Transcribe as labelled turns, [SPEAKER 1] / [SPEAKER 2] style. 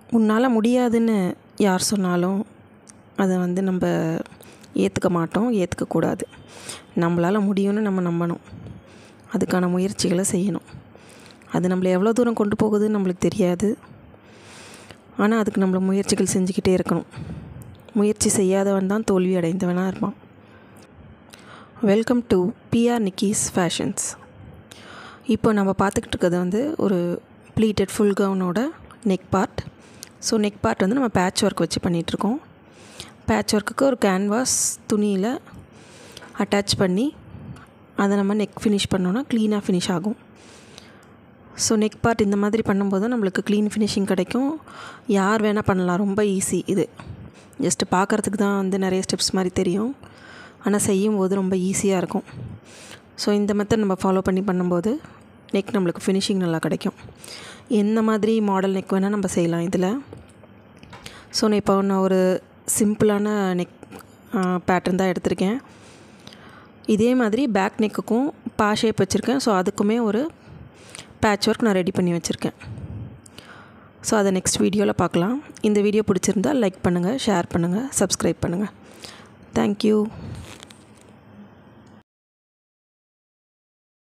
[SPEAKER 1] உன்னால் முடியாதுன்னு யார் சொன்னாலும் அதை வந்து நம்ம ஏற்றுக்க மாட்டோம் ஏற்றுக்கக்கூடாது நம்மளால் முடியும்னு நம்ம நம்பணும் அதுக்கான முயற்சிகளை செய்யணும் அது நம்மளை எவ்வளோ தூரம் கொண்டு போகுதுன்னு நம்மளுக்கு தெரியாது ஆனால் அதுக்கு நம்மள முயற்சிகள் செஞ்சுக்கிட்டே இருக்கணும் முயற்சி செய்யாதவன் தான் தோல்வி அடைந்தவனாக இருப்பான் welcome to P R Nikki's fashions இப்போ நம்ம பார்த்துக்கிட்டு இருக்கிறது வந்து ஒரு ப்ளீட்டட் ஃபுல் கவுனோட neck part so neck part வந்து நம்ம பேட்ச் ஒர்க் வச்சு பண்ணிகிட்ருக்கோம் பேட்ச் ஒர்க்குக்கு ஒரு கேன்வாஸ் துணியில் அட்டாச் பண்ணி அதை நம்ம நெக் ஃபினிஷ் பண்ணோன்னா க்ளீனாக ஃபினிஷ் ஆகும் ஸோ நெக் பார்ட் இந்த மாதிரி பண்ணும்போது நம்மளுக்கு க்ளீன் ஃபினிஷிங் கிடைக்கும் யார் வேணால் பண்ணலாம் ரொம்ப ஈஸி இது ஜஸ்ட்டு பார்க்குறதுக்கு தான் வந்து நிறைய ஸ்டெப்ஸ் மாதிரி தெரியும் ஆனால் செய்யும்போது ரொம்ப ஈஸியாக இருக்கும் ஸோ இந்த மெத்தட் நம்ம ஃபாலோ பண்ணி பண்ணும்போது நெக் நம்மளுக்கு ஃபினிஷிங் நல்லா கிடைக்கும் எந்த மாதிரி மாடல் நெக் வேணால் நம்ம செய்யலாம் இதில் ஸோ நான் இப்போ நான் ஒரு சிம்பிளான நெக் பேட்டர்ன் தான் எடுத்திருக்கேன் இதே மாதிரி பேக் நெக்குக்கும் பா ஷேப் வச்சுருக்கேன் ஸோ அதுக்குமே ஒரு பேட்ச் ஒர்க் நான் ரெடி பண்ணி வச்சுருக்கேன் ஸோ அதை நெக்ஸ்ட் வீடியோவில் பார்க்கலாம் இந்த வீடியோ பிடிச்சிருந்தால் லைக் பண்ணுங்கள் ஷேர் பண்ணுங்கள் சப்ஸ்கிரைப் பண்ணுங்கள் தேங்க்யூ